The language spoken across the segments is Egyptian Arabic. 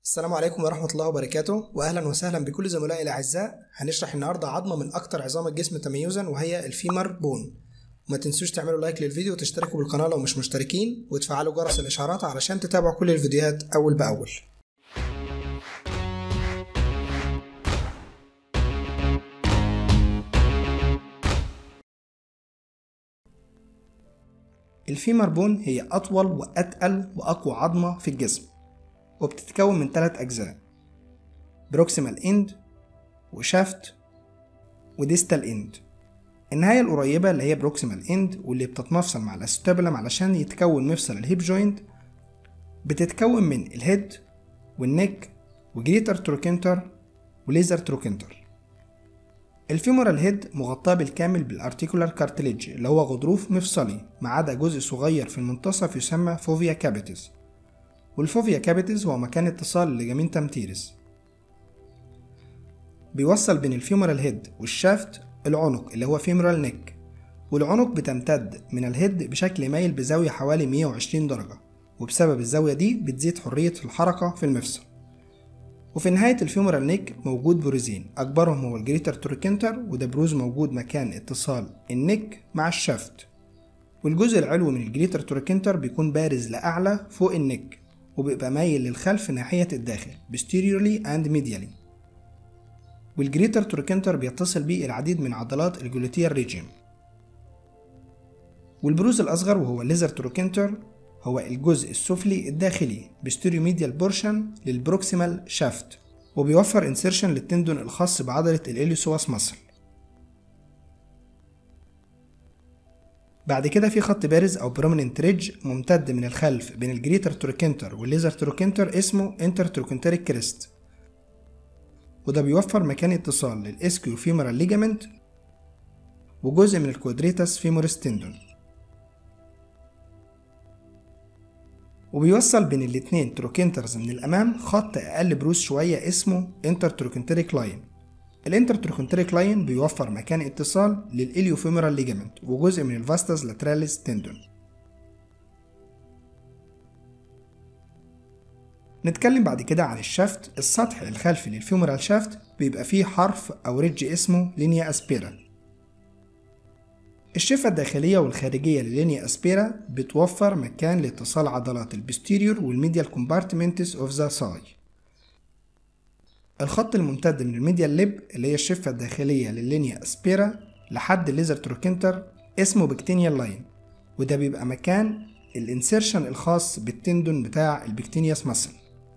السلام عليكم ورحمة الله وبركاته وأهلا وسهلا بكل زملائي الأعزاء هنشرح النهاردة عظمة من أكتر عظام الجسم تميزا وهي الفيمر بون وما تنسوش تعملوا لايك للفيديو وتشتركوا بالقناة لو مش مشتركين وتفعلوا جرس الإشعارات علشان تتابعوا كل الفيديوهات أول بأول الفيمر بون هي أطول وأتقل وأقوى عظمة في الجسم وبتتكون من ثلاث أجزاء بروكسيمال إند وشافت وديستال إند النهاية القريبة اللي هي بروكسيمال إند واللي بتتمفصل مع الأستابلم علشان يتكون مفصل الهيب جوينت بتتكون من الهيد والنك وجريتر تروكنتر وليزر تروكنتر الفيمورال هيد مغطاة بالكامل بالارتيكولار كارتليج اللي هو غضروف مفصلي ما عدا جزء صغير في المنتصف يسمى فوفيا كابيتس والفوفيا كابيتس هو مكان اتصال الليجامين تمتيرس بيوصل بين الفيمورال هيد والشافت العنق اللي هو فيمورال نيك والعنق بتمتد من الهيد بشكل مايل بزاوية حوالي 120 درجة وبسبب الزاوية دي بتزيد حرية الحركة في المفصل وفي نهاية الفيمورال نيك موجود بروزين أكبرهم هو الجريتر تروكنتر وده بروز موجود مكان اتصال النيك مع الشافت والجزء العلوي من الجريتر تروكنتر بيكون بارز لأعلى فوق النيك وبيبقى مايل للخلف ناحية الداخل posteriorly and medially والجريتر تروكنتر بيتصل بيه العديد من عضلات الجلوتيال ريجيم والبروز الأصغر وهو الليزر تروكنتر هو الجزء السفلي الداخلي بستيريوميديال بورشن للبروكسيمال شافت وبيوفر انسيرشن للتندون الخاص بعضلة الإليوسواس ماسل بعد كده في خط بارز او بروميننت ريدج ممتد من الخلف بين الجريتر تروكنتر والليزر تروكنتر اسمه انتر تروكنتريك كريست وده بيوفر مكان اتصال للاسكيو فيمورال ليجامنت وجزء من الكوادريتاس فيموريس تندون وبيوصل بين الاتنين تروكنترز من الامام خط اقل بروز شويه اسمه انتر تروكنتريك لاين الانتر تروكنتريك لاين بيوفر مكان اتصال للإليوفيمورال ليجامنت وجزء من الفاستاس لاتراليس تندون نتكلم بعد كده عن الشافت السطح الخلفي للفيمورال شافت بيبقى فيه حرف أو ريدج اسمه لينيا أسبيرا الشفة الداخلية والخارجية للينيا أسبيرا بتوفر مكان لاتصال عضلات البستيريور والميديال كومبارتمنتس اوف ذا ساي الخط الممتد من الميديال ليب اللي هي الشفة الداخلية لللينيا أسبيرا لحد الليزر تروكنتر اسمه بكتينيال لاين وده بيبقى مكان الانسيرشن الخاص بالتندون بتاع البكتينياس ماسل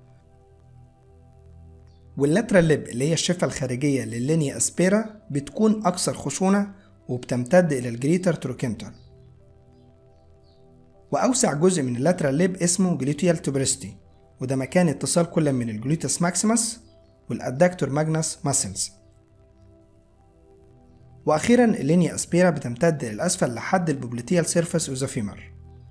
واللاترال ليب اللي هي الشفة الخارجية لللينيا أسبيرا بتكون أكثر خشونة وبتمتد إلى الجريتر تروكنتر وأوسع جزء من اللاترال ليب اسمه جلوتيال توبرستي وده مكان اتصال كل من الجلوتس ماكسيمس والادكتور ماجنس ماسلز واخيرا اللينيا اسبيرا بتمتد للاسفل لحد البوبليتيال سيرفيس اوف ذا فيمر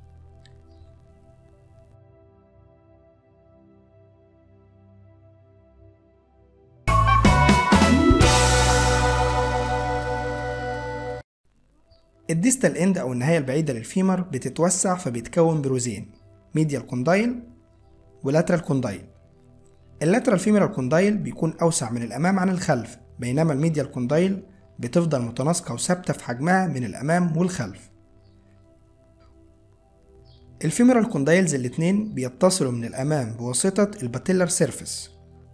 الديستال اند او النهايه البعيده للفيمر بتتوسع فبيتكون بروزين ميديال كوندايل ولاترال كوندايل اللاترال فيمورال كوندايل بيكون أوسع من الأمام عن الخلف بينما الميديال كوندايل بتفضل متناسقة وثابتة في حجمها من الأمام والخلف الفيمورال كوندايلز الاتنين بيتصلوا من الأمام بواسطة الباتيلر سيرفيس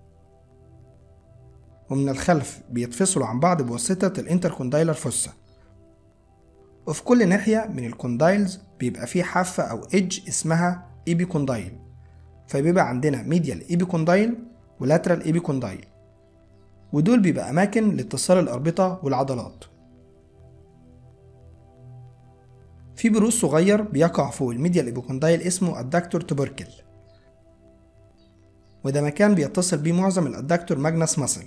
ومن الخلف بيتفصلوا عن بعض بواسطة الانتركوندايلر فوسا وفي كل ناحية من الكوندايلز بيبقى فيه حافة أو إيدج اسمها إيبي كوندايل فبيبقى عندنا ميديال ايبي كوندايل ولاترال ايبي كوندايل ودول بيبقى أماكن لاتصال الأربطة والعضلات في بروز صغير بيقع فوق الميديال ايبيكوندايل اسمه الدكتور توبركل وده مكان بيتصل بيه معظم الادكتور ماجنس ماسل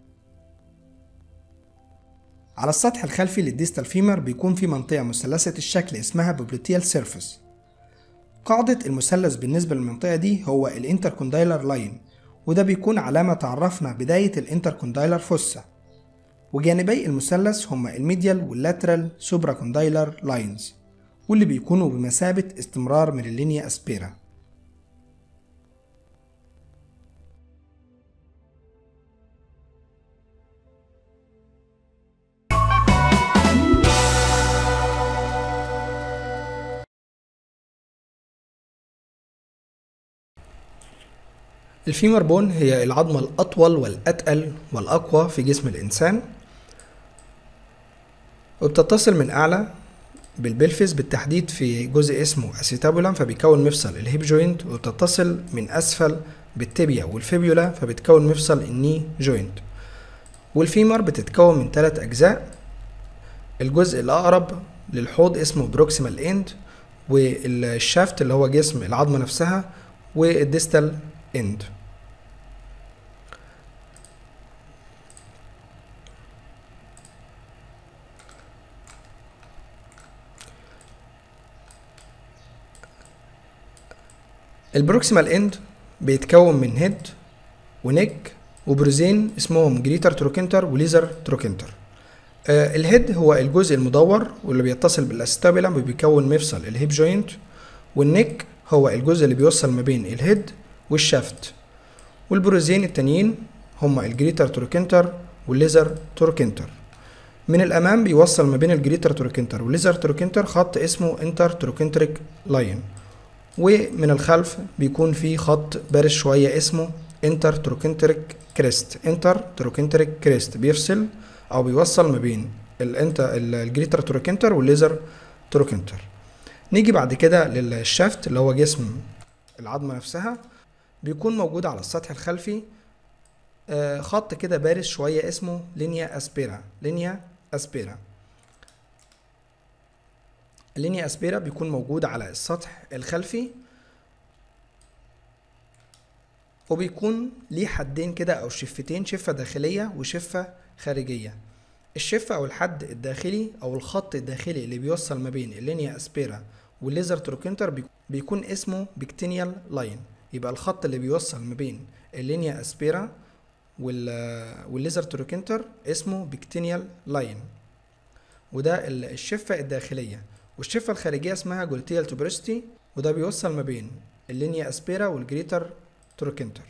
على السطح الخلفي للديستال فيمر بيكون في منطقة مثلثة الشكل اسمها بوبليتيال سيرفيس قاعدة المثلث بالنسبة للمنطقة دي هو الانتركوندايلر لاين وده بيكون علامة تعرفنا بداية الانتركوندايلر فوسا وجانبي المثلث هما الميديال واللاترال سوبراكوندايلر لاينز واللي بيكونوا بمثابة استمرار من اللينيا أسبيرا الفيمر بون هي العظمة الأطول والأتقل والأقوى في جسم الإنسان وبتتصل من أعلى بالبلفس بالتحديد في جزء اسمه اسيتابولم فبيكون مفصل الهيب جوينت وبتتصل من أسفل بالتibia والفيبيولا فبتكون مفصل الني جوينت والفيمر بتتكون من ثلاث أجزاء الجزء الأقرب للحوض اسمه بروكسيمال اند والشافت اللي هو جسم العظمة نفسها والديستال اند البروكسيمال اند بيتكون من هيد ونيك وبروزين اسمهم جريتر تروكنتر وليزر تروكنتر آه الهيد هو الجزء المدور واللي بيتصل بالاستابيلم وبيكون مفصل الهيب جوينت والنيك هو الجزء اللي بيوصل ما بين الهيد والشافت والبروزين التانيين هما الجريتر تروكنتر والليزر تروكنتر من الامام بيوصل ما بين الجريتر تروكنتر والليزر تروكنتر خط اسمه انتر تروكنتريك لاين ومن الخلف بيكون في خط بارز شوية اسمه انتر تروكنتريك كريست انتر تروكنتريك كريست بيفصل او بيوصل ما بين الانت الجريتر تروكنتر والليزر تروكنتر نيجي بعد كده للشافت اللي هو جسم العظمة نفسها بيكون موجود على السطح الخلفي آه، خط كده بارز شوية اسمه لينيا اسبيرا لينيا اسبيرا اللينيا اسبيرا بيكون موجود على السطح الخلفي وبيكون ليه حدين كده او شفتين شفة داخلية وشفة خارجية الشفة او الحد الداخلي او الخط الداخلي اللي بيوصل ما بين اللينيا اسبيرا والليزر تروكنتر بيكون اسمه بيكتينيال لاين يبقى الخط اللي بيوصل ما بين اللينيا اسبيرا والليزر تروكنتر اسمه بيكتينيال لاين وده الشفة الداخلية والشفة الخارجية اسمها جولتيال توبرستي وده بيوصل ما بين اللينيا اسبيرا والجريتر تروكنتر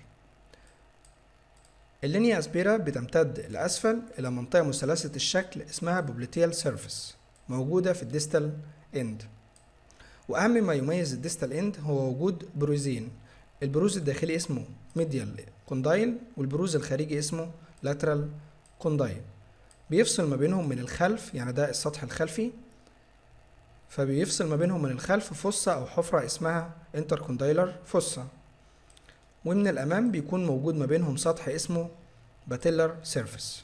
اللينيا اسبيرا بتمتد لأسفل إلى منطقة مثلثة الشكل اسمها بوبليتيال سيرفيس موجودة في الديستال اند وأهم ما يميز الديستال اند هو وجود بروزين البروز الداخلي اسمه ميديال كوندايل والبروز الخارجي اسمه لاترال كوندايل بيفصل ما بينهم من الخلف يعني ده السطح الخلفي فبيفصل ما بينهم من الخلف فصة أو حفرة اسمها انتركوندايلر فصة ومن الأمام بيكون موجود ما بينهم سطح اسمه باتيلر سيرفيس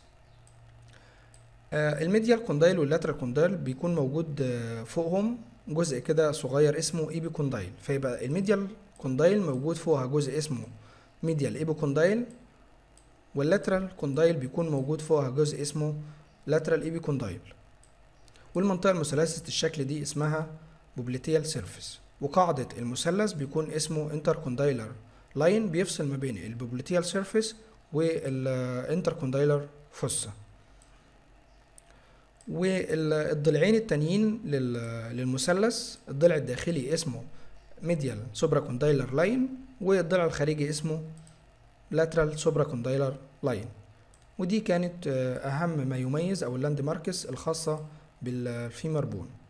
آه الميديال كوندايل واللاترال كوندايل بيكون موجود آه فوقهم جزء كده صغير اسمه ايبي كوندايل فيبقى الميديال كوندايل موجود فوقها جزء اسمه ميديال ايبي كوندايل واللاترال كوندايل بيكون موجود فوقها جزء اسمه لاترال ايبي كوندايل والمنطقة المثلثة الشكل دي اسمها بوبليتيال سيرفيس وقاعدة المثلث بيكون اسمه انتركوندايلر لاين بيفصل ما بين البوبليتيال سيرفيس والانتركوندايلر فوسا والضلعين التانيين للمثلث الضلع الداخلي اسمه ميديال سوبرا كوندايلر لاين والضلع الخارجي اسمه لاترال سوبرا كوندايلر لاين ودي كانت أهم ما يميز أو اللاند ماركس الخاصة بالفيمر بون